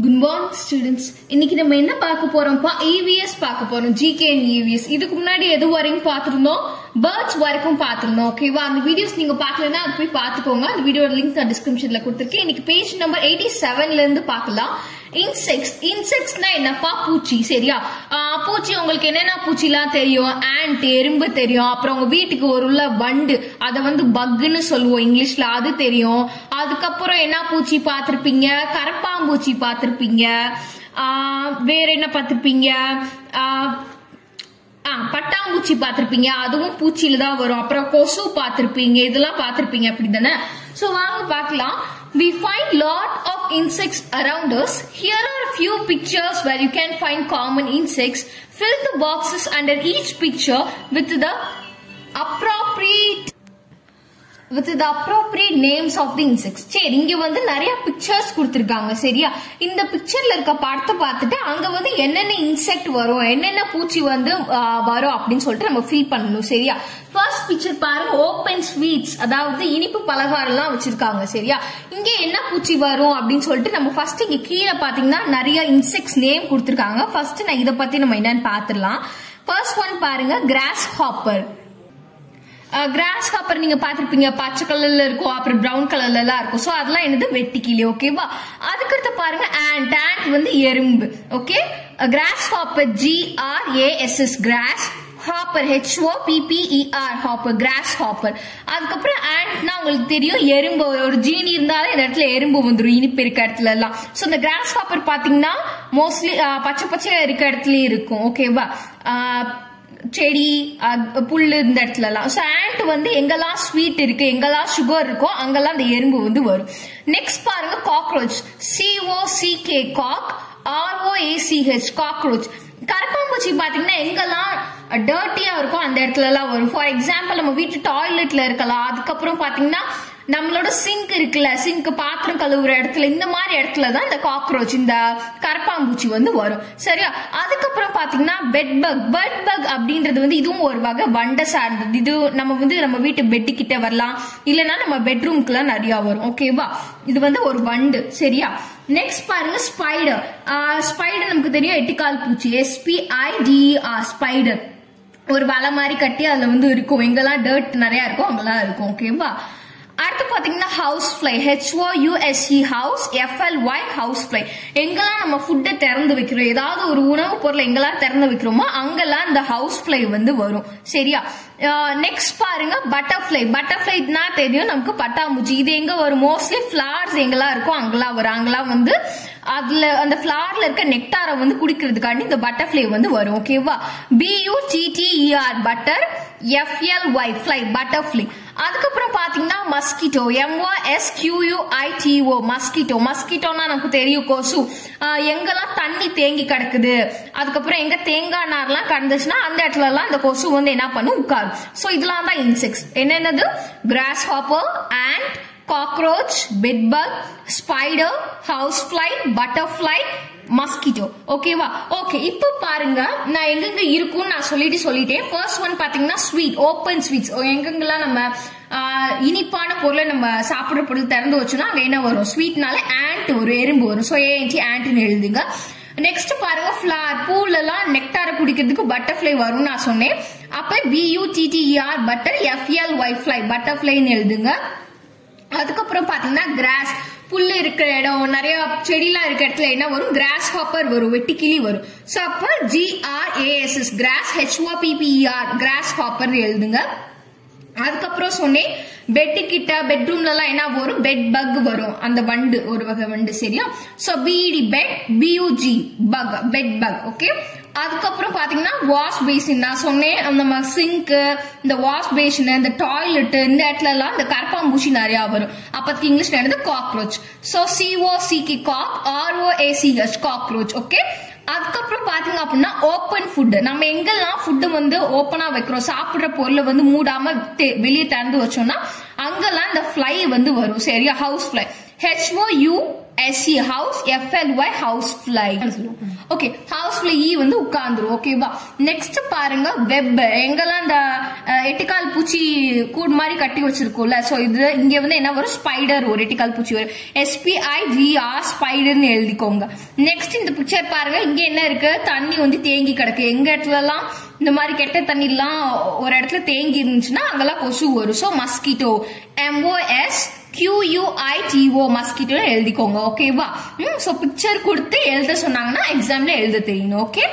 Good morning students இன்னைக்கு நம்ம என்ன பார்க்க போறோம்ப்பா EVS பார்க்க போறோம் ஜிகே அண்ட் EVS இதுக்கு முன்னாடி எது வரைக்கும் பார்த்திருந்தோம் பேர்ட்ஸ் வரைக்கும் பார்த்திருந்தோம் ஓகேவா அந்த வீடியோஸ் நீங்க பார்க்கலன்னா அது போய் பார்த்துக்கோங்க அந்த வீடியோட லிங்க் நான் டிஸ்கிரிப்ஷன்ல கொடுத்துருக்கேன் இன்னைக்கு பேஜ் நம்பர் எயிட்டி செவன்ல இருந்து பார்க்கலாம் இன்செக்ட்ஸ் இன்செக்ட்ஸ்னா என்னப்பா பூச்சி சரியா ஆஹ் பூச்சி உங்களுக்கு என்னென்ன பூச்சிலாம் தெரியும் ஆண்ட் எறும்பு தெரியும் அப்புறம் உங்க வீட்டுக்கு ஒரு உள்ள வண்டு அதை வந்து பக்குன்னு சொல்லுவோம் இங்கிலீஷ்ல அது தெரியும் அதுக்கப்புறம் என்ன பூச்சி பார்த்திருப்பீங்க கரப்பாம்பூச்சி பார்த்திருப்பீங்க ஆஹ் வேற என்ன பார்த்திருப்பீங்க ஆஹ் ஆ பட்டாம்பூச்சி பார்த்திருப்பீங்க அதுவும் பூச்சியில தான் வரும் அப்புறம் கொசு பார்த்திருப்பீங்க இதெல்லாம் பார்த்திருப்பீங்க அப்படிதானே சோ வாங்க பார்க்கலாம் we find lot of insects around us here are a few pictures where you can find common insects fill the boxes under each picture with the appropriate with the appropriate names of the insects சரி இங்க வந்து நிறைய pictures கொடுத்திருக்காங்க சரியா இந்த பிக்சர்ல இருக்க படத்தை பார்த்துட்டு அங்க வந்து என்னென்ன இன்செக்ட் வரும் என்னென்ன பூச்சி வந்து ஆ, வரும் அப்படின்னு சொல்லிட்டு நம்ம ஃபில் பண்ணணும் சரியா ஃபர்ஸ்ட் பிக்சர் பாருங்க ஓப்பன் ஸ்வீட்ஸ் அதாவது இனிப்பு பலகாரம் எல்லாம் வச்சிருக்காங்க சரியா இங்க என்ன பூச்சி வரும் அப்படின்னு சொல்லிட்டு நம்ம ஃபர்ஸ்ட் இங்க கீழே பாத்தீங்கன்னா நிறைய இன்செக்ட்ஸ் நேம் கொடுத்திருக்காங்க ஃபர்ஸ்ட் நான் இதை பத்தி நம்ம என்னன்னு பாத்துடலாம் ஃபர்ஸ்ட் ஒன் பாருங்க கிராஸ் ஹாப்பர் கிராஸ் ஹாப்பர் நீங்க பாத்திருப்பீங்க பச்சை கலர்ல இருக்கும் அப்புறம் பிரவுன் கலர்ல எல்லாம் இருக்கும் சோ அதெல்லாம் என்னது வெட்டிக்கிளி ஓகேவா அதுக்கடுத்து பாருங்க ஆண்ட் ஆண்ட் வந்து எறும்பு okay grasshopper G R A S S grasshopper H O P P E R hopper grasshopper அதுக்கப்புறம் ஆண்ட்னா உங்களுக்கு தெரியும் எறும்பு ஒரு ஜீனி இருந்தாலும் இந்த இடத்துல எறும்பு வந்துடும் இனிப்பு இருக்க இடத்துல எல்லாம் ஸோ இந்த கிராஸ் ஹாப்பர் பாத்தீங்கன்னா மோஸ்ட்லி பச்சை பச்சையா இருக்க இடத்துலயும் இருக்கும் ஓகேவா செடி அஹ், புல்லு இந்த இடத்துல எல்லாம் ஸோ ஆண்ட் வந்து எங்கெல்லாம் ஸ்வீட் இருக்கு எங்கெல்லாம் சுகர் இருக்கோ அங்கெல்லாம் அந்த எறும்பு வந்து வரும் நெக்ஸ்ட் பாருங்க cockroach C O C K cock R O A C H cockroach கரப்பாம்பூச்சி பாத்தீங்கன்னா எங்கெல்லாம் டர்ட்டியா இருக்கோ அந்த இடத்துல எல்லாம் வரும் ஃபார் எக்ஸாம்பிள் நம்ம வீட்டு டாய்லெட்ல இருக்கலாம் அதுக்கப்புறம் பாத்தீங்கன்னா நம்மளோட சிங்க் இருக்குல்ல சிங்க் பாத்திரம் கழுவுற இடத்துல இந்த மாதிரி இடத்துல தான் இந்த காக்ரோச் இந்த கரப்பாம்பூச்சி வந்து வரும் சரியா அதுக்கப்புறம் பாத்தீங்கன்னா பெட் பக் பெட் பக் அப்படின்றது வந்து இதுவும் ஒரு வகை வண்டை சார்ந்தது இது நம்ம வந்து நம்ம வீட்டு பெட்டு கிட்ட வரலாம் இல்லைன்னா நம்ம பெட்ரூம்க்குலாம் நிறைய வரும் ஓகேவா இது வந்து ஒரு வண்டு சரியா நெக்ஸ்ட் பாருங்க ஸ்பைடர் ஸ்பைடர் நமக்கு தெரியும் எட்டுக்கால் பூச்சி எஸ்பிஐடிஆர் ஸ்பைடர் ஒரு வலை மாதிரி கட்டி அதுல வந்து இருக்கும் எங்கெல்லாம் டர்ட் நிறைய இருக்கும் அங்கெல்லாம் இருக்கும் ஓகேவா அடுத்து பாத்தீங்கன்னா house fly H O U S E house F L Y house fly எங்கெல்லாம் நம்ம ஃபுட்டை திறந்து வைக்கிறோம் ஏதாவது ஒரு உணவுப் பொருளை எங்கெல்லாம் திறந்து வைக்கிறோமோ அங்கெல்லாம் இந்த ஹவுஸ் ஃபிளை வந்து வரும் சரியா நெக்ஸ்ட் பாருங்க பட்டர்ஃபிளை பட்டர்ஃபிளைனா தெரியும் நமக்கு பட்டாம்பூச்சி இது எங்க வரும் மோஸ்ட்லி ஃபிளவர்ஸ் எங்கெல்லாம் இருக்கும் அங்கெல்லாம் வரும் அங்கெல்லாம் வந்து அதுல அந்த ஃபிளவர்ல இருக்க நெக்டாரை வந்து குடிக்கிறதுக்காண்டி இந்த பட்டர்ஃபிளை வந்து வரும் ஓகேவா B U T T E R butter F L Y fly butterfly அதுக்கப்புறம் பாத்தீங்கன்னா mosquito M O S Q U I T O mosquito மஸ்கிட்டோனா நமக்கு தெரியும் கொசு ஆஹ் எங்கெல்லாம் தண்ணி தேங்கி கிடக்குது அதுக்கப்புறம் எங்க தேங்காய் நார்லாம் கடந்துச்சுன்னா அந்த இடத்துல எல்லாம் இந்த கொசு வந்து என்ன பண்ணும் உட்காரும் சோ இதெல்லாம் தான் இன்செக்ட்ஸ் என்னென்னது grasshopper and cockroach bedbug spider house fly butterfly mosquito ஓகேவா ஓகே இப்போ பாருங்க நான் எங்கெங்க இருக்கும்னு நான் சொல்லிட்டு சொல்லிட்டேன் ஃபர்ஸ்ட் ஒன் பாத்தீங்கன்னா ஸ்வீட் ஓப்பன் ஸ்வீட்ஸ் எங்கெங்கெல்லாம் நம்ம ஆஹ், இனிப்பான பொருளை நம்ம சாப்பிடுற பொருள் திறந்து வச்சோம்னா அங்க என்ன வரும் ஸ்வீட்னால ஆண்ட் ஒரு எறும்பு வரும் ஸோ ஏன்டி ஆண்ட்னு எழுதுங்க நெக்ஸ்ட் பாருங்க ஃபிளார் பூல எல்லாம் நெக்டாரை குடிக்கிறதுக்கு பட்டர்ஃபிளை வரும்னு நான் சொன்னேன் அப்ப B U T T R butter F L Y fly பட்டர்ஃபிளைன்னு எழுதுங்க அதுக்கப்புறம் பாத்தீங்கன்னா கிராஸ் புல்லு இருக்கிற இடம் நிறைய செடிலாம் இருக்க இடத்துல என்ன வரும் கிராஸ் ஹாப்பர் வரும் வெட்டுக்கிளி வரும் சோ அப்ப G R A S S grass H O P P R grasshopper எழுதுங்க அதுக்கப்புறம் சொன்னேன் பெட்டு கிட்ட பெட்ரூம்ல எல்லாம் என்ன வரும் பெட் பக் வரும் அந்த வண்டு ஒரு வகை வண்டு சரியா so B E D bed B U G bug bed bug okay அதுக்கப்புறம் பாத்தீங்கன்னா வாஷ் பேசின் நான் சொன்னேன் நம்ம சிங்க் இந்த வாஷ் பேசின் இந்த டாய்லெட் இந்த இடத்துல எல்லாம் இந்த கரப்பாம்பூச்சி நிறைய வரும் அப்பதுக்கு இங்கிலீஷ்ல என்னது cockroach so C O C K cock R O A C H cockroach okay அதுக்கப்புறம் பாத்தீங்க அப்படின்னா ஓப்பன் ஃபுட் நம்ம எங்கெல்லாம் ஃபுட்டு வந்து ஓப்பனா வைக்கிறோம் சாப்பிடுற பொருளை வந்து மூடாம தெ- வெளியே திறந்து வச்சோம்னா அங்கெல்லாம் இந்த ஃபிளை வந்து வரும் சரியா house fly H O U S E house F L Y house fly okay ஹவுஸ்ல ஈ வந்து உட்கார்ந்துரும் ஓகேவா நெக்ஸ்ட் பாருங்க வெப் எங்கெல்லாம் இந்த அஹ், எட்டுக்கால் பூச்சி கூடு மாதிரி கட்டி வச்சிருக்கோம்ல சோ இது இங்க வந்து என்ன வரும் ஸ்பைடர் ஒரு எட்டுக்கால் பூச்சி வரும் எஸ்பிஐ ஜிஆர் ஸ்பைடர்னு எழுதிக்கோங்க நெக்ஸ்ட் இந்த பிக்சர் பாருங்க இங்க என்ன இருக்கு தண்ணி வந்து தேங்கி கிடக்கு எங்க இடத்துல எல்லாம் இந்த மாதிரி கெட்ட தண்ணி எல்லாம் ஒரு இடத்துல தேங்கி இருந்துச்சுன்னா அங்கெல்லாம் கொசு வரும் so mosquito M O S Q U I T O mosquito எழுதிக்கோங்க ஓகேவா ம் ஸோ பிக்சர் கொடுத்து எழுத சொன்னாங்கன்னா எக்ஸாம்ல எழுத தெரியணும் ஓகே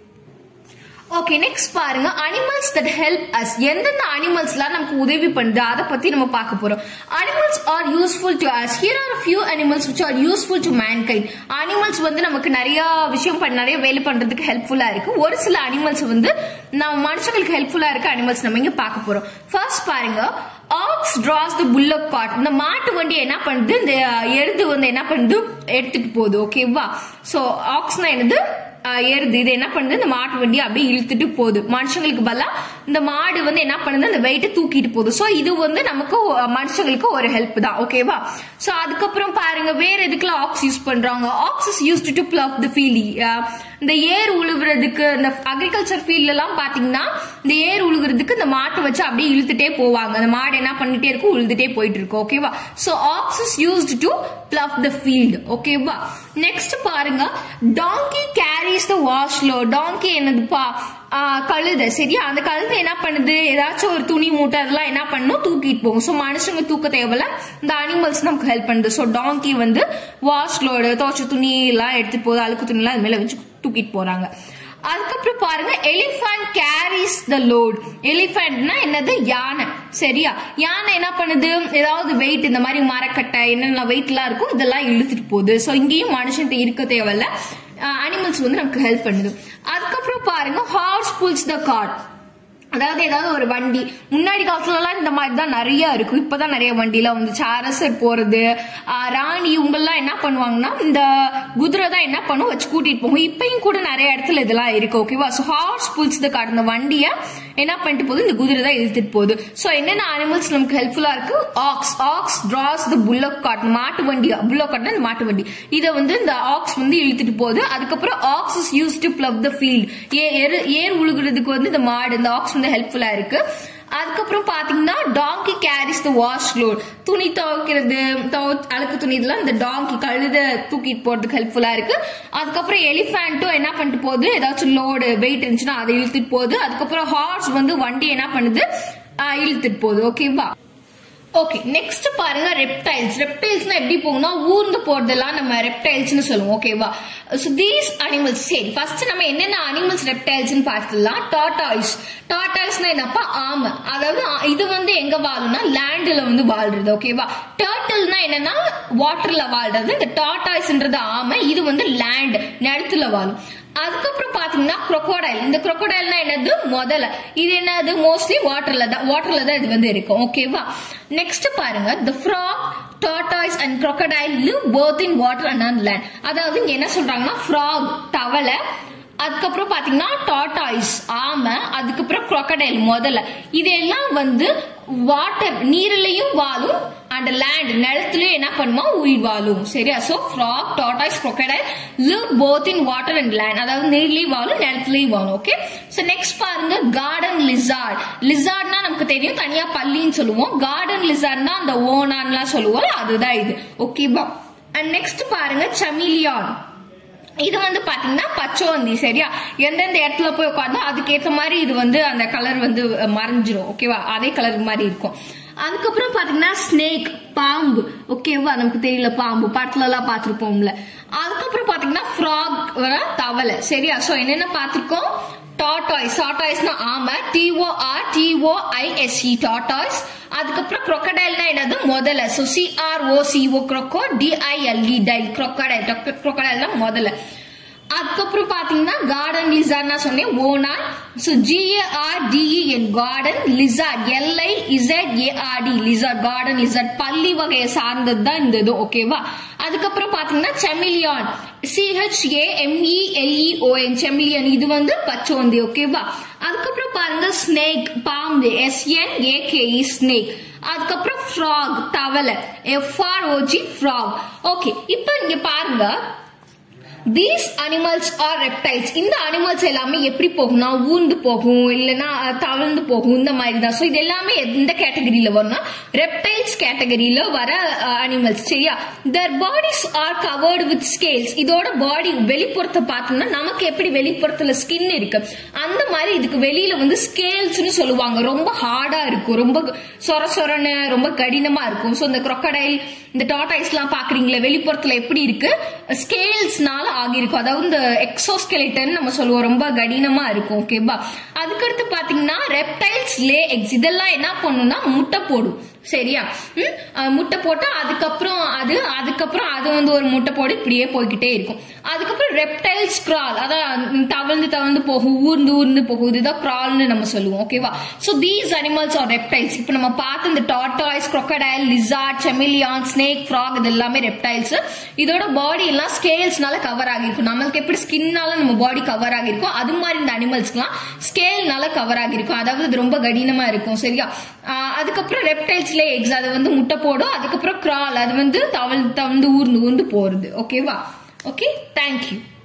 ஓகே நெக்ஸ்ட் பாருங்க அனிமல்ஸ் தட் ஹெல்ப் அஸ் எந்தெந்த அனிமல்ஸ்லாம் நமக்கு உதவி பண்ணுது அதை பத்தி நம்ம பார்க்க போறோம் animals are useful to us here are few animals which are useful to mankind animals வந்து நமக்கு நிறைய விஷயம் பண்ண நிறைய வேலை பண்றதுக்கு ஹெல்ப்ஃபுல்லா இருக்கு ஒரு சில அனிமல்ஸ் வந்து நம்ம மனுஷங்களுக்கு ஹெல்ப்ஃபுல்லா இருக்க அனிமல்ஸ் நம்ம இங்க பார்க்க போறோம் ஃபர்ஸ்ட் பாருங்க ox draws the bullock cart இந்த மாட்டு வண்டி என்ன பண்ணுது இந்த எருது வந்து என்ன பண்ணுது எடுத்துட்டு போகுது ஓகேவா சோ ஆக்ஸ்னா என்னது ஆஹ் எருது இது என்ன பண்ணுது இந்த மாட்டு வண்டி அப்படியே இழுத்துட்டு போகுது மனுஷங்களுக்கு பதிலா இந்த மாடு வந்து என்ன பண்ணுது அந்த வெயிட்டை தூக்கிட்டு போகுது சோ இது வந்து நமக்கு ஒ- மனுஷங்களுக்கு ஒரு ஹெல்ப் தான் ஓகேவா சோ அதுக்கப்புறம் பாருங்க வேற எதுக்குலாம் ஆக்ஸ் யூஸ் பண்றாங்க ox is used to plough the field இந்த ஏர் உழுவுறதுக்கு இந்த அக்ரிகல்ச்சர் ஃபீல்ட்ல எல்லாம் பாத்தீங்கன்னா இந்த ஏர் உழுகுறதுக்கு இந்த மாட்டை வச்சு அப்படியே இழுத்துட்டே போவாங்க அந்த மாடு என்ன பண்ணிட்டே இருக்கும் உழுதுட்டே போயிட்டு இருக்கும் ஓகேவா so ox is used to plough the field ஓகேவா நெக்ஸ்ட் பாருங்க டாங்கி கேரிஸ் த வாஷ்லோ டாங்கி என்னதுப்பா ஆஹ் கழுதை சரியா அந்த கழுதை என்ன பண்ணுது ஏதாச்சும் ஒரு துணி மூட்டை அதெல்லாம் என்ன பண்ணும் தூக்கிட்டு போகும் ஸோ மனுஷங்க தூக்க தேவையில்ல இந்த அனிமல்ஸ் நமக்கு ஹெல்ப் பண்ணுது ஸோ டாங்கி வந்து வாஷ் லோடு துவச்ச துணி எல்லாம் எடுத்து போகுது அழுக்கு துணி எல்லாம் அது மேல வச்சு தூக்கிட்டு போறாங்க அதுக்கப்புறம் பாருங்க எலிஃபண்ட் கேரிஸ் த லோட் எலிஃபண்ட்னா என்னது யானை சரியா யானை என்ன பண்ணுது ஏதாவது வெயிட் இந்த மாதிரி மரக்கட்டை என்னென்ன வெயிட் எல்லாம் இருக்கும் இதெல்லாம் இழுத்துட்டு போகுது ஸோ இங்கேயும் மனுஷன் இருக்க தேவையில்ல அனிமல்ஸ் வந்து நமக்கு ஹெல்ப் பண்ணுது அதுக்கப்புறம் பாருங்க ஹார்ஸ் புல்ஸ் த கார்ட் அதாவது ஏதாவது ஒரு வண்டி முன்னாடி காலத்துல எல்லாம் இந்த மாதிரி தான் நிறைய இருக்கும் இப்பதான் நிறைய வண்டிலாம் வந்து சாரசர் போறது ஆஹ் ராணி இவங்கெல்லாம் என்ன பண்ணுவாங்கன்னா இந்த குதிரை தான் என்ன பண்ணும் வச்சு கூட்டிட்டு போகும் இப்பயும் கூட நிறைய இடத்துல இதெல்லாம் இருக்கு ஓகேவா so horse pulls the cart இந்த வண்டியை என்ன பண்ணிட்டு போகுது இந்த குதிரை தான் இழுத்துட்டு போகுது ஸோ என்னென்ன அனிமல்ஸ் நமக்கு ஹெல்ப்ஃபுல்லா இருக்கு ox ox draws the bullock cart மாட்டு வண்டி புல்லக் காட்னா இந்த மாட்டு வண்டி இதை வந்து இந்த ஆக்ஸ் வந்து இழுத்துட்டு போகுது அதுக்கப்புறம் ox is use to plough the field ஏர் உழுகுறதுக்கு வந்து இந்த மாடு இந்த ஆக்ஸ் வந்து ஹெல்ப்ஃபுல்லா இருக்கு அதுக்கப்புறம் பாத்தீங்கன்னா donkey carries the wash load துணி துவைக்கிறது துவ- அழுக்கு துணி இதெல்லாம் இந்த டாங்கி கழுத தூக்கிட்டு போறதுக்கு ஹெல்ப்ஃபுல்லா இருக்கு அதுக்கப்புறம் எலிஃபேண்ட்டும் என்ன பண்ணிட்டு போகுது ஏதாச்சும் லோடு வெயிட் இருந்துச்சுன்னா அதை இழுத்துட்டு போகுது அதுக்கப்புறம் ஹார்ஸ் வந்து வண்டி என்ன பண்ணுது ஆஹ் இழுத்துட்டு போகுது ஓகேவா ஓகே நெக்ஸ்ட் பாருங்க ரெப்டைல்ஸ் ரெப்டைல்ஸ்னா எப்படி போகும்னா ஊர்ந்து போறதெல்லாம் நம்ம ரெப்டைல்ஸ்னு சொல்லுவோம் ஓகேவா ஸோ தீஸ் அனிமல்ஸ் சரி ஃபர்ஸ்ட் நம்ம என்னென்ன அனிமல்ஸ் ரெப்டைல்ஸ்னு பார்த்துலாம் டாட்டாய்ஸ் டாட்டாய்ஸ்னா என்னப்பா ஆமை அதாவது ஆ- இது வந்து எங்க வாழும்னா லேண்ட்ல வந்து வாழ்றது ஓகேவா டர்ட்டில்னா என்னன்னா வாட்டர்ல வாழ்றது இந்த டாட்டாய்ஸ்ன்றது ஆமை இது வந்து லேண்ட் நிலத்துல வாழும் அதுக்கப்புறம் பாத்தீங்கன்னா crocodile இந்த crocodileனா என்னது முதல்ல இது என்னது மோஸ்ட்லி வாட்டர்ல தான் வாட்டர்ல தான் இது வந்து இருக்கும் ஓகேவா நெக்ஸ்ட் பாருங்க the frog tortoise and crocodile live both in water and on land அதாவது இங்க என்ன சொல்றாங்கன்னா frog தவளை அதுக்கப்புறம் பாத்தீங்கன்னா டாட்டாய்ஸ் ஆமை அதுக்கப்புறம் crocodile முதல்ல இதெல்லாம் வந்து வாட்டர் நீர்லயும் வாழும் அண்ட் லேண்ட் நிலத்துலயும் என்ன பண்ணுமா உயிர் வாழும் சரியா so frog tortoise crocodile live both in water and land அதாவது நீர்லயும் வாழும் நிலத்துலயும் வாழும் ஓகே சோ நெக்ஸ்ட் பாருங்க கார்டன் லிசார்ட் லிசார்ட்னா நமக்கு தெரியும் தனியா பல்லின்னு சொல்லுவோம் கார்டன் லிசார்ட்னா அந்த ஓனான்லாம் சொல்லுவோம் அதுதான் இது ஓகேவா அண்ட் நெக்ஸ்ட் பாருங்க சமிலியான் இது வந்து பாத்தீங்கன்னா பச்சோந்தி சரியா எந்தெந்த இடத்துல போய் உட்காந்தோ அதுக்கேற்ற மாதிரி இது வந்து அந்த கலர் வந்து அஹ், மறைஞ்சிரும் ஓகேவா அதே கலர் மாதிரி இருக்கும் அதுக்கப்புறம் பாத்தீங்கன்னா ஸ்னேக் பாம்பு ஓகேவா நமக்கு தெரியல பாம்பு படத்துல எல்லாம் பார்த்திருப்போம்ல அதுக்கப்புறம் பாத்தீங்கன்னா ஃப்ராக் தவளை சரியா சோ என்னென்ன பார்த்திருக்கோம் டாட்டாய்ஸ் டாட்டாய்ஸ்னா ஆமை T O R T O I S E tortoise அதுக்கப்புறம் crocodileனா என்னது முதல்ல so C R O C O crocco D I L E tile crocodile crocodile தான் முதல்ல அதுக்கப்புறம் பாத்தீங்கன்னா கார்டன் லிசார்ட்னா சொன்னேன் ஓனான் so G A R D E N garden lizard L I Z A R D lizard garden lizard பள்ளி வகையை சார்ந்தது தான் இந்த இது ஓகேவா அதுக்கப்புறம் பாத்தீங்கன்னா செமிலியான் சிஹெச்ஏ எம்இஎல்இஓஎன் செமிலியன் இது வந்து பச்சோந்தி ஓகேவா அதுக்கப்புறம் பாருங்க ஸ்னேக் பாம்பு எஸ்என் ஏகேஇ ஸ்னேக் அதுக்கப்புறம் ஃப்ராக் தவளை எஃப்ஆர்ஓஜி ஃப்ராக் ஓகே இப்போ இங்க பாருங்க தீஸ் அனிமல்ஸ் ஆர் ரெப்டைல்ஸ் இந்த அனிமல்ஸ் எல்லாமே எப்படி போகும்னா ஊர்ந்து போகும் இல்லைன்னா அஹ், தவழ்ந்து போகும் இந்த மாதிரி தான் ஸோ இது எல்லாமே எந்த கேட்டகரியில வரும்னா ரெப்டைல்ஸ் கேட்டகரியில வர அனிமல்ஸ் சரியா their bodies are covered with scales இதோட பாடி வெளிப்புறத்தை பார்த்தோம்னா நமக்கு எப்படி வெளிப்புறத்துல ஸ்கின் இருக்கு அந்த மாதிரி இதுக்கு வெளியில வந்து ஸ்கேல்ஸ்னு சொல்லுவாங்க ரொம்ப ஹார்டா இருக்கும் ரொம்ப சொர சொரன்னு ரொம்ப கடினமா இருக்கும் ஸோ இந்த crocodile இந்த டாட்டாய்ஸ் எல்லாம் பாக்குறீங்களா வெளிப்புறத்துல எப்படி இருக்கு ஸ்கேல்ஸ்னால ஆகியிருக்கும் அதாவது இந்த எக்ஸோஸ்கெலிட்டன் நம்ம சொல்லுவோம் ரொம்ப கடினமா இருக்கும் ஓகேவா அதுக்கடுத்து பாத்தீங்கன்னா ரெப்டைல்ஸ் லே எக்ஸ் இதெல்லாம் என்ன பண்ணும்னா முட்டை போடும் சரியா ம்? அஹ் முட்டை போட்டா அதுக்கப்புறம் அது அதுக்கப்புறம் அது வந்து ஒரு முட்டை போடு இப்படியே போய்கிட்டே இருக்கும் அதுக்கப்புறம் ரெப்டைல்ஸ் கிரால் அதான் தவழ்ந்து தவழ்ந்து போகும் ஊர்ந்து ஊர்ந்து போகும் இதுதான் கிரால்னு நம்ம சொல்லுவோம் ஓகேவா so these animals are reptiles இப்போ நம்ம பார்த்த இந்த tortoise crocodile lizard chameleon snake frog இது எல்லாமே ரெப்டைல்ஸ் இதோட பாடி எல்லாம் ஸ்கேல்ஸ்னால கவர் ஆகிருக்கும் நம்மளுக்கு எப்படி ஸ்கின்னால நம்ம பாடி கவர் ஆகிருக்கும் அது மாதிரி இந்த அனிமல்ஸ்க்குலாம் ஸ்கேல்னால கவர் ஆகிருக்கும் அதாவது இது ரொம்ப கடினமா இருக்கும் சரியா ஆஹ் அதுக்கப்புறம் ரெப்டைல்ஸ்ல எக்ஸ் அது வந்து முட்டை போடும் அதுக்கப்புறம் கிரால் அது வந்து தவழ்ந்து தவழ்ந்து ஊர்ந்து ஊர்ந்து போறது ஓகேவா ஓகே தேங்க்யூ